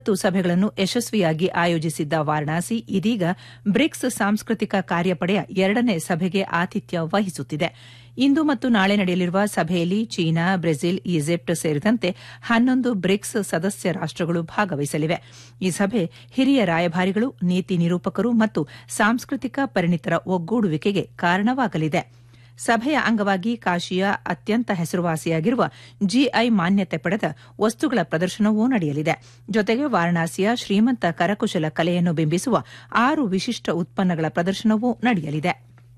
ಹತ್ತು ಸಭೆಗಳನ್ನು ಯಶಸ್ವಿಯಾಗಿ ಆಯೋಜಿಸಿದ್ದ ವಾರಣಾಸಿ ಇದೀಗ ಬ್ರಿಕ್ಸ್ ಸಾಂಸ್ಕೃತಿಕ ಕಾರ್ಯಪಡೆಯ ಎರಡನೇ ಸಭೆಗೆ ಆತಿಥ್ಯ ವಹಿಸುತ್ತಿದೆ ಇಂದು ಮತ್ತು ನಾಳೆ ನಡೆಯಲಿರುವ ಸಭೆಯಲ್ಲಿ ಚೀನಾ ಬ್ರೆಜಿಲ್ ಈಜಿಪ್ಟ್ ಸೇರಿದಂತೆ ಹನ್ನೊಂದು ಬ್ರಿಕ್ಸ್ ಸದಸ್ಯ ರಾಷ್ಟಗಳು ಭಾಗವಹಿಸಲಿವೆ ಈ ಸಭೆ ಹಿರಿಯ ರಾಯಭಾರಿಗಳು ನೀತಿ ನಿರೂಪಕರು ಮತ್ತು ಸಾಂಸ್ಕೃತಿಕ ಪರಿಣಿತರ ಒಗ್ಗೂಡುವಿಕೆಗೆ ಕಾರಣವಾಗಲಿದೆ ಸಭೆಯ ಅಂಗವಾಗಿ ಕಾಶಿಯ ಅತ್ಯಂತ ಹೆಸರುವಾಸಿಯಾಗಿರುವ ಜಿಐ ಮಾನ್ಯತೆ ಪಡೆದ ವಸ್ತುಗಳ ಪ್ರದರ್ಶನವೂ ನಡೆಯಲಿದೆ ಜೊತೆಗೆ ವಾರಣಾಸಿಯ ಶ್ರೀಮಂತ ಕರಕುಶಲ ಕಲೆಯನ್ನು ಬಿಂಬಿಸುವ ಆರು ವಿಶಿಷ್ಟ ಉತ್ಪನ್ನಗಳ ಪ್ರದರ್ಶನವೂ ನಡೆಯಲಿದೆ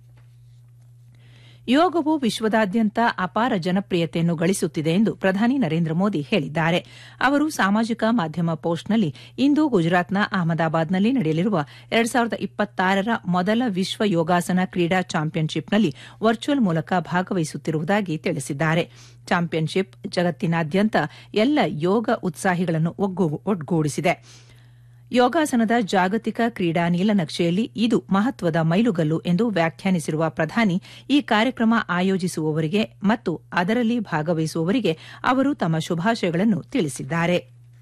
ಯೋಗವು ವಿಶ್ವದಾದ್ಯಂತ ಅಪಾರ ಜನಪ್ರಿಯತೆಯನ್ನು ಗಳಿಸುತ್ತಿದೆ ಎಂದು ಪ್ರಧಾನಿ ನರೇಂದ್ರ ಮೋದಿ ಹೇಳಿದ್ದಾರೆ ಅವರು ಸಾಮಾಜಿಕ ಮಾಧ್ಯಮ ಪೋಸ್ಟ್ನಲ್ಲಿ ಇಂದು ಗುಜರಾತ್ನ ಅಹಮದಾಬಾದ್ನಲ್ಲಿ ನಡೆಯಲಿರುವ ಎರಡು ಸಾವಿರದ ಇಪ್ಪತ್ತಾರರ ಮೊದಲ ವಿಶ್ವ ಯೋಗಾಸನ ಕ್ರೀಡಾ ಚಾಂಪಿಯನ್ಶಿಪ್ನಲ್ಲಿ ವರ್ಚುವಲ್ ಮೂಲಕ ಭಾಗವಹಿಸುತ್ತಿರುವುದಾಗಿ ತಿಳಿಸಿದ್ದಾರೆ ಚಾಂಪಿಯನ್ಶಿಪ್ ಜಗತ್ತಿನಾದ್ಯಂತ ಎಲ್ಲ ಯೋಗ ಉತ್ಸಾಹಿಗಳನ್ನು ಒಗ್ಗೂಡಿಸಿದೆ ಯೋಗಾಸನದ ಜಾಗತಿಕ ಕ್ರೀಡಾ ನೀಲನಕ್ಷೆಯಲ್ಲಿ ಇದು ಮಹತ್ವದ ಮೈಲುಗಲ್ಲು ಎಂದು ವ್ಯಾಖ್ಯಾನಿಸಿರುವ ಪ್ರಧಾನಿ ಈ ಕಾರ್ಯಕ್ರಮ ಆಯೋಜಿಸುವವರಿಗೆ ಮತ್ತು ಅದರಲ್ಲಿ ಭಾಗವಹಿಸುವವರಿಗೆ ಅವರು ತಮ್ಮ ಶುಭಾಶಯಗಳನ್ನು ತಿಳಿಸಿದ್ದಾರೆ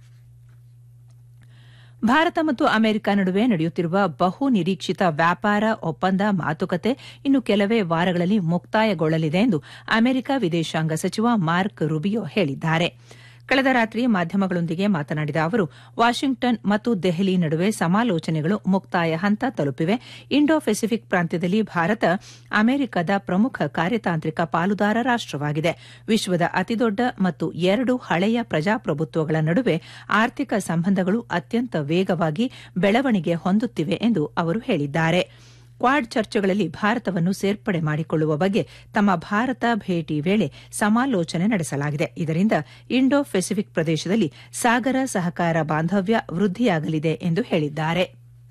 ಭಾರತ ಮತ್ತು ಅಮೆರಿಕ ನಡುವೆ ನಡೆಯುತ್ತಿರುವ ಬಹು ನಿರೀಕ್ಷಿತ ವ್ಯಾಪಾರ ಒಪ್ಪಂದ ಮಾತುಕತೆ ಇನ್ನು ಕೆಲವೇ ವಾರಗಳಲ್ಲಿ ಮುಕ್ತಾಯಗೊಳ್ಳಲಿದೆ ಎಂದು ಅಮೆರಿಕ ವಿದೇಶಾಂಗ ಸಚಿವ ಮಾರ್ಕ್ ರುಬಿಯೋ ಹೇಳಿದ್ದಾರೆ ಕಳೆದ ರಾತ್ರಿ ಮಾಧ್ಯಮಗಳೊಂದಿಗೆ ಮಾತನಾಡಿದ ಅವರು ವಾಷಿಂಗ್ಟನ್ ಮತ್ತು ದೆಹಲಿ ನಡುವೆ ಸಮಾಲೋಚನೆಗಳು ಮುಕ್ತಾಯ ಹಂತ ತಲುಪಿವೆ ಇಂಡೋ ಪೆಸಿಫಿಕ್ ಪ್ರಾಂತ್ಯದಲ್ಲಿ ಭಾರತ ಅಮೆರಿಕದ ಪ್ರಮುಖ ಕಾರ್ಯತಾಂತ್ರಿಕ ಪಾಲುದಾರ ರಾಷ್ಟವಾಗಿದೆ ವಿಶ್ವದ ಅತಿದೊಡ್ಡ ಮತ್ತು ಎರಡು ಹಳೆಯ ಪ್ರಜಾಪ್ರಭುತ್ವಗಳ ನಡುವೆ ಆರ್ಥಿಕ ಸಂಬಂಧಗಳು ಅತ್ಯಂತ ವೇಗವಾಗಿ ಬೆಳವಣಿಗೆ ಹೊಂದುತ್ತಿವೆ ಎಂದು ಅವರು ಹೇಳಿದ್ದಾರೆ ಕ್ವಾಡ್ ಚರ್ಚೆಗಳಲ್ಲಿ ಭಾರತವನ್ನು ಸೇರ್ಪಡೆ ಮಾಡಿಕೊಳ್ಳುವ ಬಗ್ಗೆ ತಮ್ಮ ಭಾರತ ಭೇಟಿ ವೇಳೆ ಸಮಾಲೋಚನೆ ನಡೆಸಲಾಗಿದೆ ಇದರಿಂದ ಇಂಡೋ ಪೆಸಿಫಿಕ್ ಪ್ರದೇಶದಲ್ಲಿ ಸಾಗರ ಸಹಕಾರ ಬಾಂಧವ್ಯ ವೃದ್ಧಿಯಾಗಲಿದೆ ಎಂದು ಹೇಳಿದ್ದಾರೆ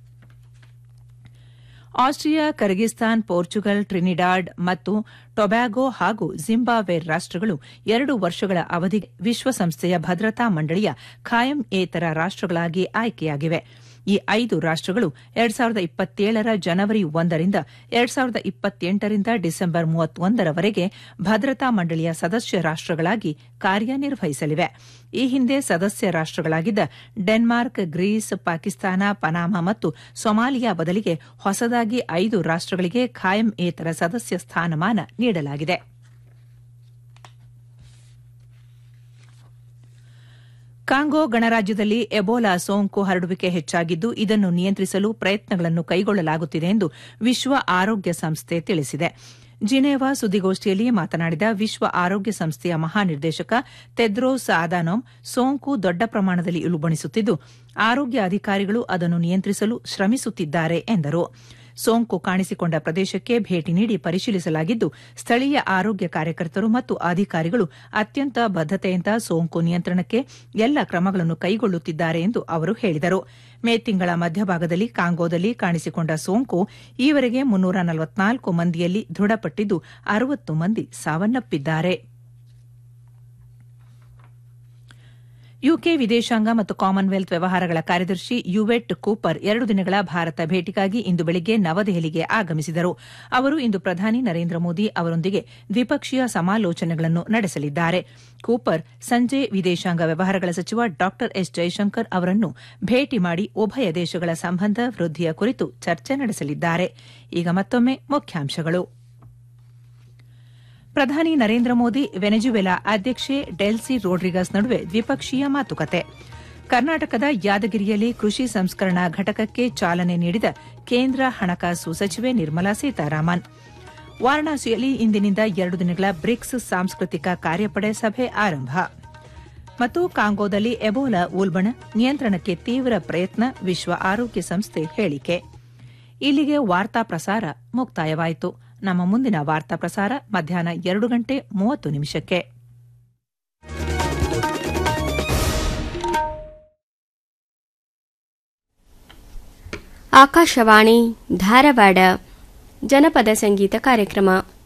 ಆಸ್ಟ್ರಿಯಾ ಕರ್ಗಿಸ್ತಾನ್ ಪೋರ್ಚುಗಲ್ ಟ್ರಿನಿಡಾಡ್ ಮತ್ತು ಟೊಬ್ಯಾಗೊ ಹಾಗೂ ಜಿಂಬಾಬ್ವೆ ರಾಷ್ಟಗಳು ಎರಡು ವರ್ಷಗಳ ಅವಧಿಗೆ ವಿಶ್ವಸಂಸ್ಥೆಯ ಭದ್ರತಾ ಮಂಡಳಿಯ ಖಾಯಂ ಏತರ ರಾಷ್ಟಗಳಾಗಿ ಆಯ್ಕೆಯಾಗಿವೆ ಈ ಐದು ರಾಷ್ಟಗಳು ಎರಡ್ ಸಾವಿರದ ಇಪ್ಪತ್ತೇಳರ ಜನವರಿ ಒಂದರಿಂದ ಎರಡ್ ಸಾವಿರದ ಇಪ್ಪತ್ತೆಂಟರಿಂದ ಡಿಸೆಂಬರ್ ಮೂವತ್ತೊಂದರವರೆಗೆ ಭದ್ರತಾ ಮಂಡಳಿಯ ಸದಸ್ಯ ರಾಷ್ಟಗಳಾಗಿ ಕಾರ್ಯನಿರ್ವಹಿಸಲಿವೆ ಈ ಹಿಂದೆ ಸದಸ್ಯ ರಾಷ್ಟಗಳಾಗಿದ್ದ ಡೆನ್ಮಾರ್ಕ್ ಗ್ರೀಸ್ ಪಾಕಿಸ್ತಾನ ಪನಾಮ ಮತ್ತು ಸೊಮಾಲಿಯಾ ಬದಲಿಗೆ ಹೊಸದಾಗಿ ಐದು ರಾಷ್ಟಗಳಿಗೆ ಖಾಯಂ ಏತರ ಸದಸ್ಯ ಸ್ಥಾನಮಾನ ನೀಡಲಾಗಿದೆ ಕಾಂಗೋ ಗಣರಾಜ್ಯದಲ್ಲಿ ಎಬೋಲಾ ಸೋಂಕು ಹರಡುವಿಕೆ ಹೆಚ್ಚಾಗಿದ್ದು ಇದನ್ನು ನಿಯಂತ್ರಿಸಲು ಪ್ರಯತ್ನಗಳನ್ನು ಕೈಗೊಳ್ಳಲಾಗುತ್ತಿದೆ ಎಂದು ವಿಶ್ವ ಆರೋಗ್ಯ ಸಂಸ್ಥೆ ತಿಳಿಸಿದೆ ಜಿನೇವಾ ಸುದ್ದಿಗೋಷ್ಠಿಯಲ್ಲಿ ಮಾತನಾಡಿದ ವಿಶ್ವ ಆರೋಗ್ಯ ಸಂಸ್ಥೆಯ ಮಹಾನಿರ್ದೇಶಕ ತೆದ್ರೋಸ್ ಆದಾನೋಮ್ ಸೋಂಕು ದೊಡ್ಡ ಪ್ರಮಾಣದಲ್ಲಿ ಇಳುಬಣಿಸುತ್ತಿದ್ದು ಆರೋಗ್ಯ ಅಧಿಕಾರಿಗಳು ಅದನ್ನು ನಿಯಂತ್ರಿಸಲು ಶ್ರಮಿಸುತ್ತಿದ್ದಾರೆ ಎಂದರು ಸೋಂಕು ಕಾಣಿಸಿಕೊಂಡ ಪ್ರದೇಶಕ್ಕೆ ಭೇಟಿ ನೀಡಿ ಪರಿಶೀಲಿಸಲಾಗಿದ್ದು ಸ್ಥಳೀಯ ಆರೋಗ್ಯ ಕಾರ್ಯಕರ್ತರು ಮತ್ತು ಅಧಿಕಾರಿಗಳು ಅತ್ಯಂತ ಬದ್ದತೆಯಿಂದ ಸೋಂಕು ನಿಯಂತ್ರಣಕ್ಕೆ ಎಲ್ಲ ಕ್ರಮಗಳನ್ನು ಕೈಗೊಳ್ಳುತ್ತಿದ್ದಾರೆ ಎಂದು ಅವರು ಹೇಳಿದರು ಮೇ ತಿಂಗಳ ಮಧ್ಯಭಾಗದಲ್ಲಿ ಕಾಂಗೋದಲ್ಲಿ ಕಾಣಿಸಿಕೊಂಡ ಸೋಂಕು ಈವರೆಗೆ ಮುನ್ನೂರ ನಲವತ್ನಾಲ್ಕು ಮಂದಿಯಲ್ಲಿ ದೃಢಪಟ್ಟಿದ್ದು ಅರವತ್ತು ಮಂದಿ ಸಾವನ್ನಪ್ಪಿದ್ದಾರೆ ಯುಕೆ ವಿದೇಶಾಂಗ ಮತ್ತು ಕಾಮನ್ವೆಲ್ತ್ ವ್ಯವಹಾರಗಳ ಕಾರ್ಯದರ್ಶಿ ಯುವೆಟ್ ಕೂಪರ್ ಎರಡು ದಿನಗಳ ಭಾರತ ಭೇಟಿಗಾಗಿ ಇಂದು ಬೆಳಗ್ಗೆ ನವದೆಹಲಿಗೆ ಆಗಮಿಸಿದರು ಅವರು ಇಂದು ಪ್ರಧಾನಿ ನರೇಂದ್ರ ಮೋದಿ ಅವರೊಂದಿಗೆ ದ್ವಿಪಕ್ಷೀಯ ಸಮಾಲೋಚನೆಗಳನ್ನು ನಡೆಸಲಿದ್ದಾರೆ ಕೂಪರ್ ಸಂಜೆ ವಿದೇಶಾಂಗ ವ್ಯವಹಾರಗಳ ಸಚಿವ ಡಾ ಎಸ್ ಜೈಶಂಕರ್ ಅವರನ್ನು ಭೇಟಿ ಮಾಡಿ ಉಭಯ ದೇಶಗಳ ಸಂಬಂಧ ವೃದ್ಧಿಯ ಕುರಿತು ಚರ್ಚೆ ನಡೆಸಲಿದ್ದಾರೆ ಈಗ ಮತ್ತೊಮ್ಮೆ ಮುಖ್ಯಾಂಶಗಳು ಪ್ರಧಾನಿ ನರೇಂದ್ರ ಮೋದಿ ವೆನೆಜುವೆಲಾ ಅಧ್ಯಕ್ಷೆ ಡೆಲ್ಸಿ ರೋಡ್ರಿಗಸ್ ನಡುವೆ ದ್ವಿಪಕ್ಷೀಯ ಮಾತುಕತೆ ಕರ್ನಾಟಕದ ಯಾದಗಿರಿಯಲ್ಲಿ ಕೃಷಿ ಸಂಸ್ಕರಣಾ ಘಟಕಕ್ಕೆ ಚಾಲನೆ ನೀಡಿದ ಕೇಂದ್ರ ಹಣಕಾಸು ಸಚಿವೆ ನಿರ್ಮಲಾ ಸೀತಾರಾಮನ್ ವಾರಣಾಸಿಯಲ್ಲಿ ಇಂದಿನಿಂದ ಎರಡು ದಿನಗಳ ಬ್ರಿಕ್ಸ್ ಸಾಂಸ್ಕೃತಿಕ ಕಾರ್ಯಪಡೆ ಸಭೆ ಆರಂಭ ಮತ್ತು ಕಾಂಗೋದಲ್ಲಿ ಎಬೋಲಾ ಉಲ್ಬಣ ನಿಯಂತ್ರಣಕ್ಕೆ ತೀವ್ರ ಪ್ರಯತ್ನ ವಿಶ್ವ ಆರೋಗ್ಯ ಸಂಸ್ಥೆ ಹೇಳಿಕೆ ಇಲ್ಲಿಗೆ ವಾರ್ತಾ ಪ್ರಸಾರ ಮುಕ್ತಾಯವಾಯಿತು ನಮ್ಮ ಮುಂದಿನ ವಾರ್ತಾ ಪ್ರಸಾರ ಮಧ್ಯಾಹ್ನ ಎರಡು ಗಂಟೆ ಮೂವತ್ತು ನಿಮಿಷಕ್ಕೆ ಆಕಾಶವಾಣಿ ಧಾರವಾಡ ಜನಪದ ಸಂಗೀತ ಕಾರ್ಯಕ್ರಮ